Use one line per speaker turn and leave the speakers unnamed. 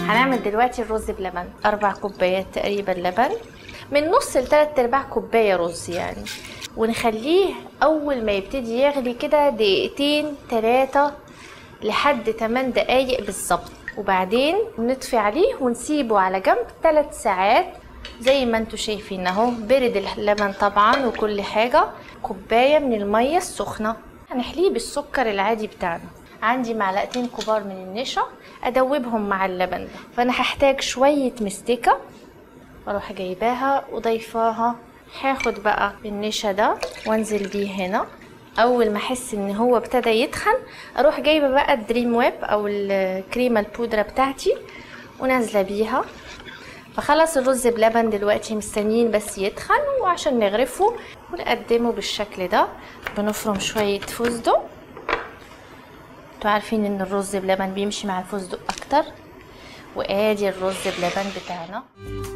هنعمل دلوقتي الرز بلبن اربع كوبايات تقريبا لبن من نص لتلات ارباع كوبايه رز يعني ونخليه اول ما يبتدي يغلي كده دقيقتين تلاتة لحد 8 دقايق بالظبط وبعدين نطفي عليه ونسيبه على جنب 3 ساعات زي ما انتوا شايفين اهو برد اللبن طبعا وكل حاجه كوبايه من الميه السخنه هنحليه بالسكر العادي بتاعنا عندي معلقتين كبار من النشا ادوبهم مع اللبن ده فانا هحتاج شويه مستكه واروح جايباها وضيفاها هاخد بقى النشا ده وانزل بيه هنا اول ما احس ان هو ابتدى يتخن اروح جايبه بقى الدريم ويب او الكريمه البودره بتاعتي ونازله بيها فخلص الرز بلبن دلوقتي مستنيين بس يتخن وعشان نغرفه ونقدمه بالشكل ده بنفرم شويه فستق انتوا عارفين ان الرز بلبن بيمشي مع الفستق اكتر وادي الرز بلبن بتاعنا